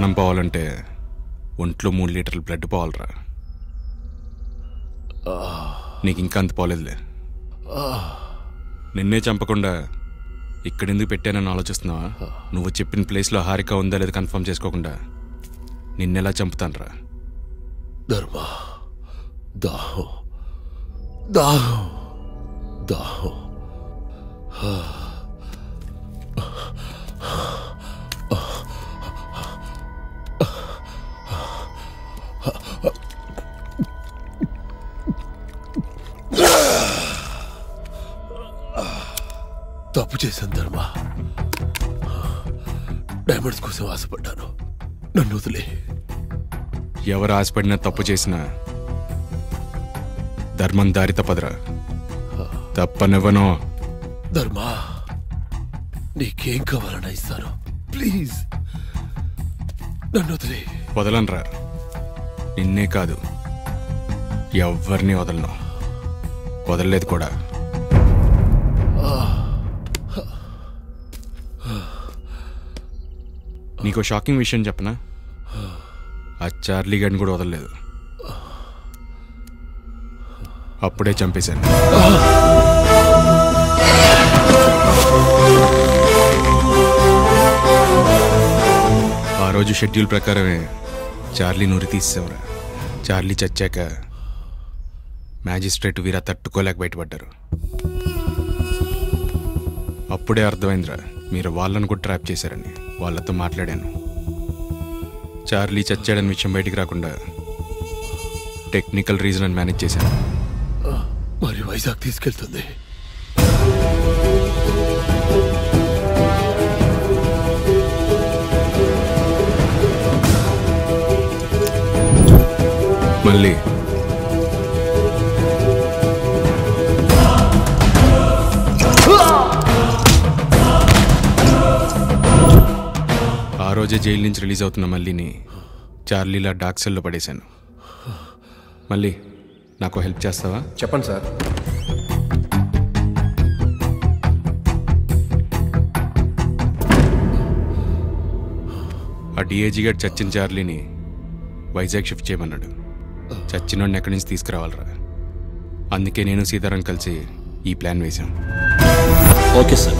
ప్రాణం పోవాలంటే ఒంట్లో మూడు లీటర్ల బ్లడ్ పోవాలరా నీకు ఇంకా అంత పోలేదులే నిన్నే చంపకుండా ఇక్కడెందుకు పెట్టానని ఆలోచిస్తున్నావా నువ్వు చెప్పిన ప్లేస్లో హారిక ఉందా లేదా కన్ఫర్మ్ చేసుకోకుండా నిన్నెలా చంపుతానురా ధర్మ దాహం దాహం దాహం తప్పు చేశాను ధర్మ డైమండ్స్ కోసం ఆశపడ్డాను నన్ను వదిలే ఎవరు ఆశపడినా తప్పు చేసినా ధర్మం దారి తప్పదురా తప్పనివ్వను ధర్మా నీకేం కావాలన్నా ఇస్తాను ప్లీజ్ నన్ను వదిలే వదలనరా నిన్నే కాదు ఎవరిని వదలను వదలలేదు కూడా నీకు షాకింగ్ విషయం చెప్పనా ఆ చార్లీ గడిని కూడా వదలలేదు అప్పుడే చంపేశాను ఆ రోజు షెడ్యూల్ ప్రకారమే చార్లీ నూరి తీసేవరా చార్లీ చచ్చాక మ్యాజిస్ట్రేట్ వీరా తట్టుకోలేక బయటపడ్డారు అప్పుడే అర్థమైందిరా మీరు వాళ్ళను కూడా ట్రాప్ చేశారని వాళ్ళతో మాట్లాడాను చార్లీ చచ్చాడని విషయం బయటికి రాకుండా టెక్నికల్ రీజన్ అని మేనేజ్ చేశాను మరి వైజాగ్ తీసుకెళ్తుంది మళ్ళీ ఆ రోజే జైలు నుంచి రిలీజ్ అవుతున్న మళ్ళీని చార్లీలా డార్క్ సెల్లో పడేశాను మళ్ళీ నాకు హెల్ప్ చేస్తావా చెప్పండి సార్ ఆ డిఏజీ గారు చచ్చిన చార్లీని వైజాగ్ షిఫ్ట్ చేయమన్నాడు చచ్చినోడిని ఎక్కడి నుంచి తీసుకురావాలరా అందుకే నేను సీతారాం కలిసి ఈ ప్లాన్ వేశాం ఓకే సార్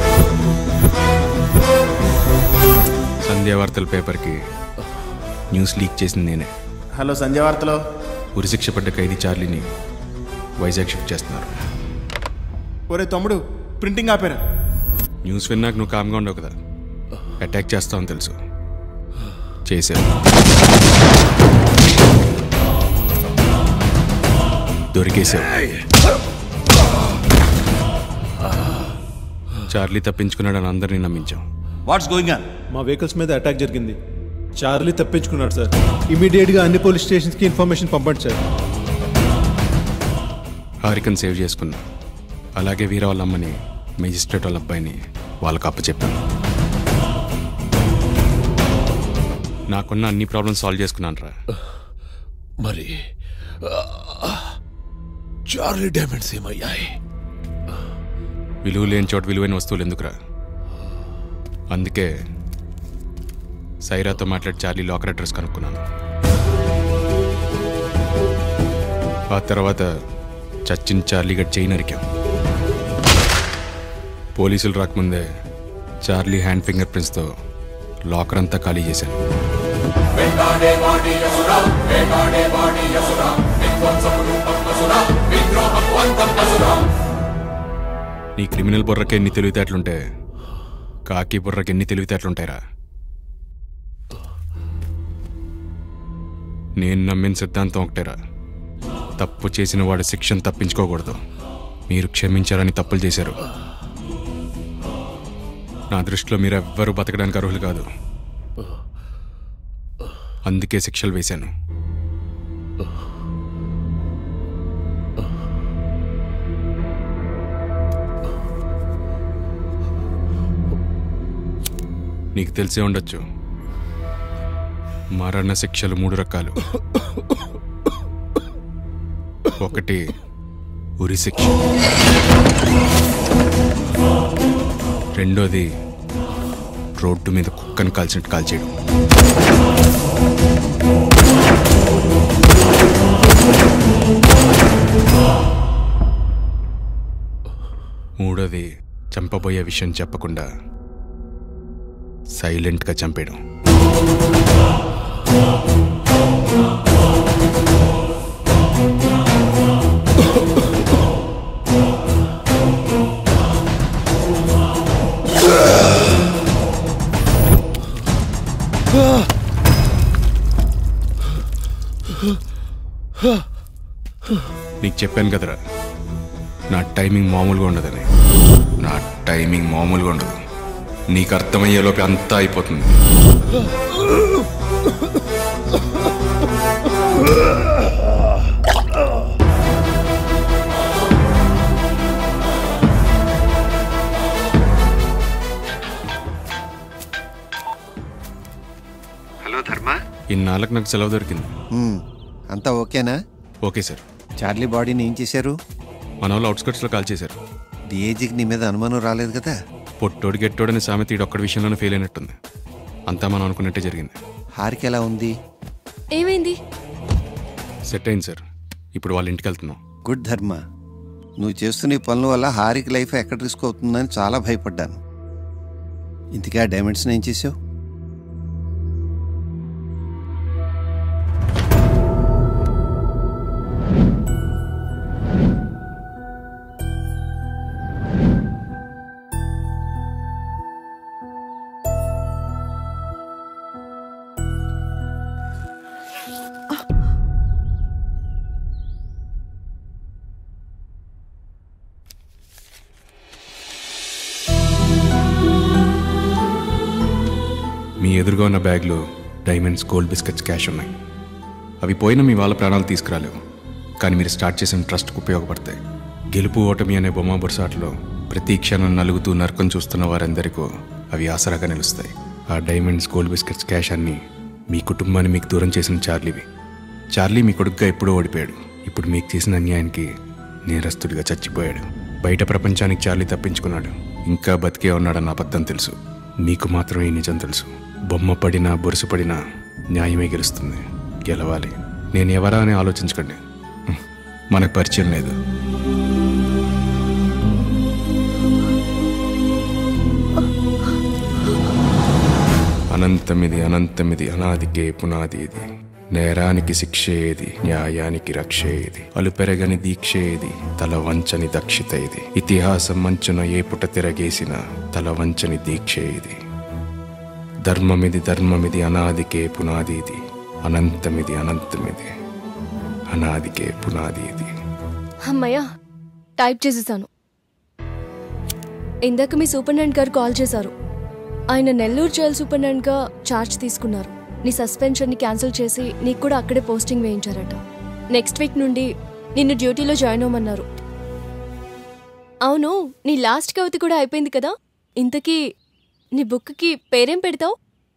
సంధ్యావార్తల పేపర్కి న్యూస్ లీక్ చేసింది నేనే హలో సంజయ్ వార్తలో ఉరిశిక్ష పడ్డ ఖైదీ చార్లీని వైజాగ్ షిఫ్ట్ చేస్తున్నారు ఒరే తమ్ముడు ప్రింటింగ్ ఆపారా న్యూస్ విన్నాక నువ్వు కామ్గా ఉండవు కదా అటాక్ చేస్తావని తెలుసు చేశారు దొరికేశావు చార్లీ తప్పించుకున్నాడని అందరినీ నమ్మించాం వాట్స్ గోయింగ్ ఆన్ మా వెహికల్స్ మీద అటాక్ జరిగింది చార్లీ తప్పించుకున్నాడు సార్ ఇమీడియట్గా అన్ని పోలీస్ స్టేషన్స్కి ఇన్ఫర్మేషన్ పంపండి సార్ హారికన్ సేవ్ చేసుకున్నా అలాగే వీర వాళ్ళ అమ్మని మెజిస్ట్రేట్ వాళ్ళ అబ్బాయిని వాళ్ళకి అప్పచెప్పాను నాకున్న అన్ని ప్రాబ్లమ్స్ సాల్వ్ చేసుకున్నాను రా మరి ఆ, చార్లీ డైమండ్స్ ఏమయ్యాయి విలువ లేని చోట విలువైన వస్తువులు ఎందుకురా అందుకే సైరాతో మాట్లాడి చార్లీ లాకర్ అడ్రస్ కనుక్కున్నాను ఆ తర్వాత చచ్చిన చార్లీ గడ్ చేయి నరికాం పోలీసులు రాకముందే చార్లీ హ్యాండ్ ఫింగర్ ప్రింట్స్తో లాకర్ అంతా ఖాళీ చేశాను నీ క్రిమినల్ బుర్రకి ఎన్ని తెలివితేటలుంటే కాకి బుర్రకి ఎన్ని తెలివితేటలుంటాయిరా నేను నమ్మిన సిద్ధాంతం ఒకటేరా తప్పు చేసిన వాడు శిక్షను తప్పించుకోకూడదు మీరు క్షమించారని తప్పులు చేశారు నా దృష్టిలో మీరు ఎవ్వరూ బతకడానికి అర్హులు కాదు అందుకే శిక్షలు వేశాను నీకు తెలిసే ఉండొచ్చు మరణ శిక్షలు మూడు రకాలు ఒకటి ఉరి శిక్ష రెండోది రోడ్డు మీద కుక్కను కాల్చినట్టు కాల్చేయడం మూడోది చంపబోయే విషయం చెప్పకుండా సైలెంట్గా చంపేయడం నీకు చెప్పాను కదరా నా టైమింగ్ మామూలుగా ఉండదని నా టైమింగ్ మామూలుగా ఉండదు నీకు అర్థమయ్యేలోపు అంతా అయిపోతుంది హలో ధర్మ ఇన్నాళ్ళకి నాకు సెలవు దొరికింది మ్మ్. అంతా ఓకేనా ఓకే సార్ చార్లీ బాడీని ఏం చేశారు మన వాళ్ళు అవుట్స్కట్స్లో కాల్ చేశారు డిఏజీకి నీ మీద అనుమానం రాలేదు కదా పొట్టోడు గెట్టోడని సామెత ఈడొక్కడి విషయంలోనే ఫెయిల్ అయినట్టుంది అంతా మనం అనుకున్నట్టే జరిగింది హారిక ఎలా ఉంది ఏమైంది సెట్ అయింది సార్ ఇప్పుడు వాళ్ళ ఇంటికి వెళ్తున్నాం గుడ్ ధర్మ నువ్వు చేస్తున్న ఈ పనుల వల్ల హారిక లైఫ్ ఎక్కడ రిస్క్ అవుతుందని చాలా భయపడ్డాను ఇంతకీ ఆ డైమండ్స్ని ఏం చేసావు మీ ఎదురుగా ఉన్న బ్యాగ్లో డైమండ్స్ గోల్డ్ బిస్కెట్స్ క్యాష్ ఉన్నాయి అవి పోయిన మీ వాళ్ళ ప్రాణాలు తీసుకురాలేవు కానీ మీరు స్టార్ట్ చేసిన ట్రస్ట్కు ఉపయోగపడతాయి గెలుపు ఓటమి అనే బొమ్మ బొరసాట్లో ప్రతి క్షణం నలుగుతూ నరకం చూస్తున్న వారందరికీ అవి ఆసరాగా నిలుస్తాయి ఆ డైమండ్స్ గోల్డ్ బిస్కెట్స్ క్యాష్ అన్ని మీ కుటుంబాన్ని మీకు దూరం చేసిన చార్లీవి చార్లీ మీ కొడుకుగా ఎప్పుడో ఓడిపోయాడు ఇప్పుడు మీకు చేసిన అన్యాయానికి నేరస్తుడిగా చచ్చిపోయాడు బయట ప్రపంచానికి చార్లీ తప్పించుకున్నాడు ఇంకా బతికే ఉన్నాడన్న అబద్ధం తెలుసు మీకు మాత్రం ఈ నిజం తెలుసు బొమ్మ పడినా బొరుసు పడినా న్యాయమే గెలుస్తుంది గెలవాలి నేను ఎవరా అని ఆలోచించకండి హ్మ్. మనకు పరిచయం లేదు అనంతమిది అనంతమిది అనాదికే పునాది ఇది నేరానికి శిక్ష ఏది న్యాయానికి రక్ష ఏది అలుపెరగని దీక్ష ఏది తల వంచని దక్షిత ఇది ఇతిహాసం మంచున ఏ పుట తిరగేసిన తల వంచని దీక్ష ఇది ధర్మమిది ధర్మమిది అనాదికే పునాది ఇది అనంతమిది అనంతమిది అనాదికే పునాది ఇది అమ్మయ్య టైప్ చేసేసాను ఇందాక మీ సూపరింటెండెంట్ గారు కాల్ చేశారు ఆయన నెల్లూరు జైలు సూపరింటెండెంట్గా ఛార్జ్ తీసుకున్నారు నీ సస్పెన్షన్ని క్యాన్సిల్ చేసి నీకు కూడా అక్కడే పోస్టింగ్ వేయించారట నెక్స్ట్ వీక్ నుండి నిన్ను డ్యూటీలో జాయిన్ అవ్వమన్నారు అవును నీ లాస్ట్ కవిత కూడా అయిపోయింది కదా ఇంతకీ నీ బుక్కి పేరేం పెడతావు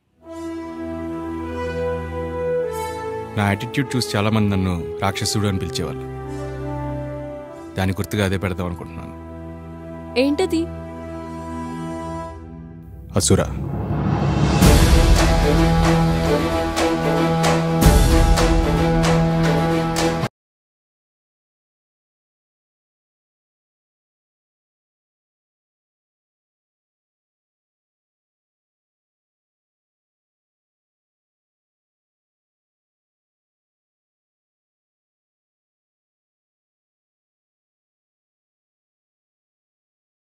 నా యాటిట్యూడ్ చూసి చాలా మంది నన్ను రాక్షసుడు అని పిలిచేవాళ్ళు దాని గుర్తుగా అదే పెడదాం అనుకుంటున్నాను ఏంటది అసుర